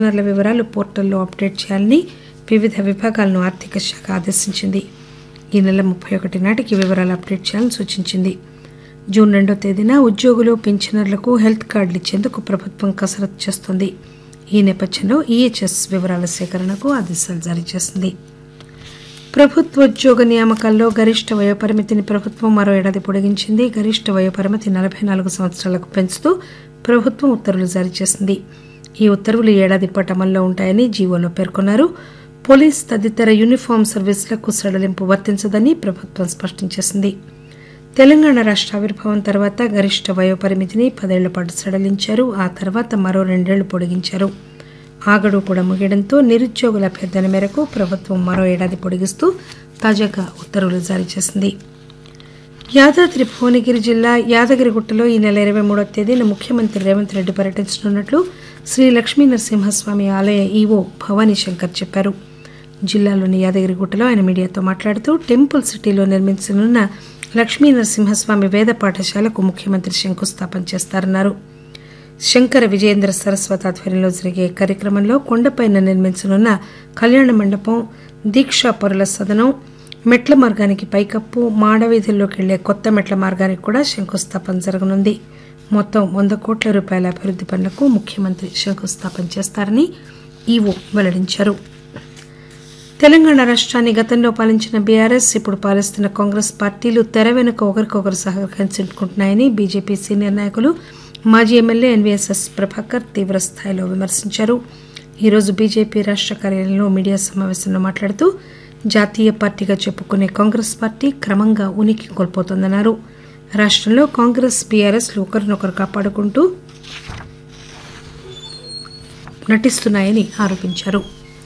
పెన్షనర్ల వివరాలు పోర్టల్లో అప్డేట్ చేయాలని వివిధ విభాగాలను ఆర్థిక శాఖ ఆదేశించింది ఈ నెల ముప్పై ఒకటి నాటికి వివరాలు అప్డేట్ చేయాలని సూచించింది జూన్ రెండో తేదీన ఉద్యోగులు పింఛనర్లకు హెల్త్ కార్డులు ఇచ్చేందుకు ప్రభుత్వం కసరత్తు చేస్తోంది ఈ నేపథ్యంలో ఈహెచ్ఎస్ వివరాల సేకరణకు ఆదేశాలు జారీ చేసింది ప్రభుత్వోద్యోగ నియామకాల్లో గరిష్ట వయోపరిమితిని ప్రభుత్వం మరో ఏడాది పొడిగించింది గరిష్ట వయోపరిమితి నలభై నాలుగు సంవత్సరాలకు పెంచుతూ ప్రభుత్వం ఉత్తర్వులు జారీ చేసింది ఈ ఉత్తర్వులు ఏడాది పాటు అమల్లో ఉంటాయని జీవోలో పేర్కొన్నారు పోలీస్ తదితర యూనిఫామ్ సర్వీసులకు సడలింపు వర్తించదని ప్రభుత్వం స్పష్టం చేసింది తెలంగాణ రాష్ట ఆవిర్భావం తర్వాత గరిష్ట వయోపరిమితిని పదేళ్ల పాటు సడలించారు ఆ తర్వాత మరో రెండేళ్లు పొడిగించారు ఆ గడువు కూడా ముగియడంతో నిరుద్యోగుల అభ్యర్థన మేరకు ప్రభుత్వం మరో ఏడాది పొడిగిస్తూ తాజాగా ఉత్తర్వులు జారీ చేసింది యాదాద్రి భువనగిరి జిల్లా యాదగిరిగుట్టలో ఈ నెల ఇరవై మూడవ తేదీన ముఖ్యమంత్రి రేవంత్ రెడ్డి పర్యటించనున్నట్లు శ్రీ లక్ష్మీ నరసింహస్వామి ఆలయ ఈవో భవానీ శంకర్ చెప్పారు జిల్లాలోని యాదగిరిగుట్టలో ఆయన మీడియాతో మాట్లాడుతూ టెంపుల్ సిటీలో నిర్మించనున్న లక్ష్మీ నరసింహస్వామి వేద పాఠశాలకు ముఖ్యమంత్రి శంకుస్థాపన చేస్తారన్నారు శంకర విజయేంద్ర సరస్వతి ఆధ్వర్యంలో జరిగే కార్యక్రమంలో కొండపైన నిర్మించనున్న కళ్యాణ మండపం దీక్షా పరుల సదనం మెట్ల మార్గానికి పైకప్పు మాడవీధుల్లోకి వెళ్లే కొత్త మెట్ల మార్గానికి కూడా శంకుస్థాపన జరగనుంది మొత్తం వంద కోట్ల రూపాయల అభివృద్ది పనులకు ముఖ్యమంత్రి శంకుస్థాపన చేస్తారని ఈవో వెల్లడించారు తెలంగాణ రాష్ట్రాన్ని గతంలో పాలించిన బీఆర్ఎస్ ఇప్పుడు పాలిస్తున్న కాంగ్రెస్ పార్టీలు తెర వెనుక ఒకరికొకరు సహకరించుకుంటున్నాయని బీజేపీ సీనియర్ నాయకులు మాజీ ఎమ్మెల్యే ఎన్వీఎస్ఎస్ ప్రభాకర్ తీవ్రస్థాయిలో విమర్శించారు ఈరోజు బీజేపీ రాష్ట కార్యాలయంలో మీడియా సమావేశంలో మాట్లాడుతూ జాతీయ పార్టీగా చెప్పుకునే కాంగ్రెస్ పార్టీ క్రమంగా ఉనికి కోల్పోతోందన్నారు రాష్టంలో కాంగ్రెస్ బీఆర్ఎస్లు ఒకరినొకరు కాపాడుకుంటూ నటిస్తున్నాయని ఆరోపించారు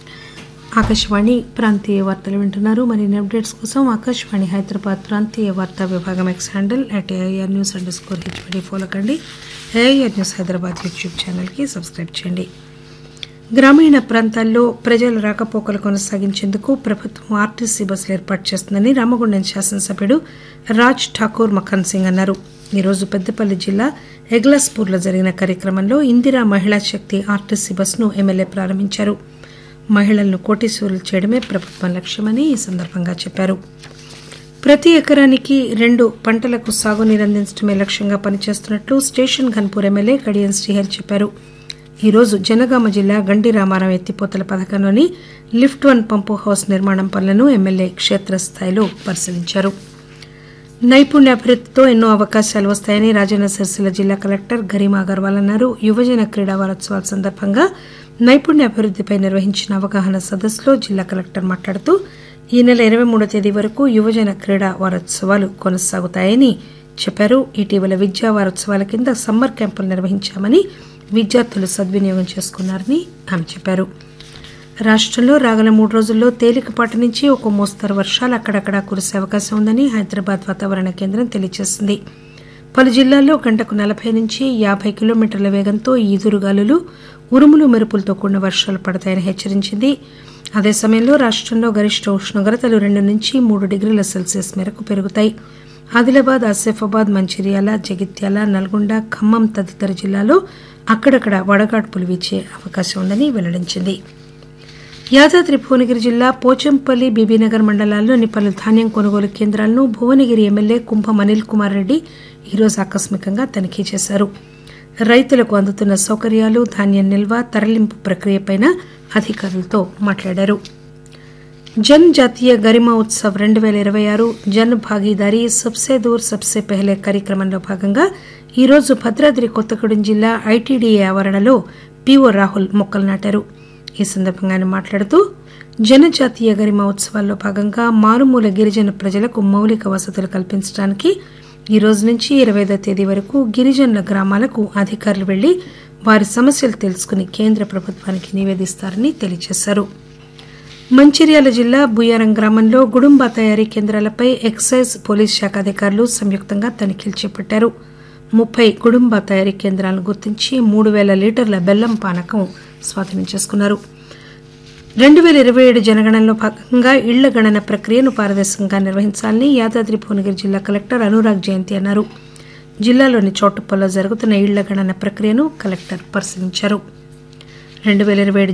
ఆకాశవాణి ప్రాంతీయ వార్తలు వింటున్నారు మరిన్ని అప్డేట్స్ కోసం ఆకాశవాణి హైదరాబాద్ ప్రాంతీయ వార్తా విభాగం X handle at AIR news underscore హెచ్పడి ఫాలో కండి ఏఐఆర్ న్యూస్ హైదరాబాద్ యూట్యూబ్ ఛానల్కి సబ్స్క్రైబ్ చేయండి గ్రామీణ ప్రాంతాల్లో ప్రజల రాకపోకలు కొనసాగించేందుకు ప్రభుత్వం ఆర్టీసీ బస్సులు ఏర్పాటు చేస్తుందని రామగుండం శాసనసభ్యుడు రాజ్ ఠాకూర్ మఖన్ సింగ్ అన్నారు ఈరోజు పెద్దపల్లి జిల్లా ఎగ్లాస్పూర్లో జరిగిన కార్యక్రమంలో ఇందిరా మహిళా శక్తి ఆర్టీసీ బస్సును ఎమ్మెల్యే ప్రారంభించారు మహిళలను కోటీశ్వరులు చేయడమే ప్రభుత్వం లక్ష్యమని ఈ సందర్భంగా చెప్పారు ప్రతి ఎకరానికి రెండు పంటలకు సాగునీరు అందించడమే లక్ష్యంగా పనిచేస్తున్నట్లు స్టేషన్ ఘన్పూర్ ఎమ్మెల్యే కడియం శ్రీహరి చెప్పారు ఈరోజు జనగామ జిల్లా గండి రామారం ఎత్తిపోతల పథకంలోని లిఫ్ట్ వన్ పంపు హౌస్ నిర్మాణం పనులను ఎమ్మెల్యే క్షేత్రస్థాయిలో పరిశీలించారు నైపుణ్యాభివృద్ధితో ఎన్నో అవకాశాలు వస్తాయని రాజన్న సిరిసిల్ల జిల్లా కలెక్టర్ గరిమా అగర్వాల్ అన్నారు యువజన క్రీడా వారోత్సవాల సందర్భంగా నైపుణ్యాభివృద్ధిపై నిర్వహించిన అవగాహన సదస్సులో జిల్లా కలెక్టర్ మాట్లాడుతూ ఈ నెల ఇరవై మూడో తేదీ వరకు యువజన క్రీడా వారోత్సవాలు కొనసాగుతాయని చెప్పారు ఇటీవల విద్యా వారోత్సవాల కింద సమ్మర్ క్యాంపులు నిర్వహించామని విద్యార్థులు సద్వినియోగం చేసుకున్నారని ఆమె చెప్పారు రాష్టంలో రాగల మూడు రోజుల్లో తేలికపాటి నుంచి ఒక మోస్తరు వర్షాలు అక్కడక్కడా కురిసే అవకాశం ఉందని హైదరాబాద్ వాతావరణ కేంద్రం తెలియజేసింది పలు జిల్లాల్లో గంటకు నలభై నుంచి యాభై కిలోమీటర్ల వేగంతో ఈదురుగాలులు ఉరుములు మెరుపులతో కూడిన వర్షాలు పడతాయని హెచ్చరించింది అదే సమయంలో రాష్టంలో గరిష్ట ఉష్ణోగ్రతలు రెండు నుంచి మూడు డిగ్రీల సెల్సియస్ మేరకు పెరుగుతాయి ఆదిలాబాద్ ఆసిఫాబాద్ మంచిర్యాల జగిత్యాల నల్గొండ ఖమ్మం తదితర జిల్లాల్లో అక్కడక్కడ వడగాడ్పులు వీచే అవకాశం ఉందని వెల్లడించింది యాదాద్రి భువనగిరి జిల్లా పోచంపల్లి బీబీనగర్ మండలాల్లోని పలు ధాన్యం కొనుగోలు కేంద్రాలను భువనగిరి ఎమ్మెల్యే కుంభం అనిల్ కుమార్ రెడ్డి ఈరోజు ఆకస్మికంగా తనిఖీ చేశారు రైతులకు అందుతున్న సౌకర్యాలు ధాన్యం నిల్వ తరలింపు ప్రక్రియపై అధికారులతో మాట్లాడారు జన్ జాతీయ గరిమా ఉత్సవ్ రెండు పేల ఇరవై ఆరు జన్ భాగీదారీ సబ్సే దూర్ సబ్సే పెహలే కార్యక్రమంలో భాగంగా ఈరోజు భద్రాద్రి కొత్తగూడెం జిల్లా ఐటీడీఏ ఆవరణలో పీఓ రాహుల్ మొక్కలు నాటారు ఈ సందర్భంగా ఆయన మాట్లాడుతూ జనజాతీయ గరిమా ఉత్సవాల్లో భాగంగా మారుమూల గిరిజన ప్రజలకు మౌలిక వసతులు కల్పించడానికి ఈ రోజు నుంచి ఇరవై ఐదో తేదీ వరకు గిరిజనుల గ్రామాలకు అధికారులు వెళ్లి వారి సమస్యలు తెలుసుకుని కేంద్ర ప్రభుత్వానికి నివేదిస్తారని తెలియజేశారు మంచిర్యాల జిల్లా బుయ్యారం గ్రామంలో గుడుంబా తయారీ కేంద్రాలపై ఎక్సైజ్ పోలీస్ శాఖ అధికారులు సంయుక్తంగా తనిఖీలు చేపట్టారు ముప్పై గుడుంబా తయారీ కేంద్రాలను గుర్తించి మూడు పేల లీటర్ల బెల్లం పానకం స్వాధీనం చేసుకున్నారు రెండు పేల ఇరవై ఏడు జనగణనలో భాగంగా ఇళ్ల గణన ప్రక్రియను పారదర్శకంగా నిర్వహించాలని యాదాద్రి భువనగిరి జిల్లా కలెక్టర్ అనురాగ్ జయంతి అన్నారు జిల్లాలోని చౌటుప్పల్లో జరుగుతున్న ఇళ్ల గణన ప్రక్రియను కలెక్టర్ పరిశీలించారు రెండు పేల ఇరవై ఏడు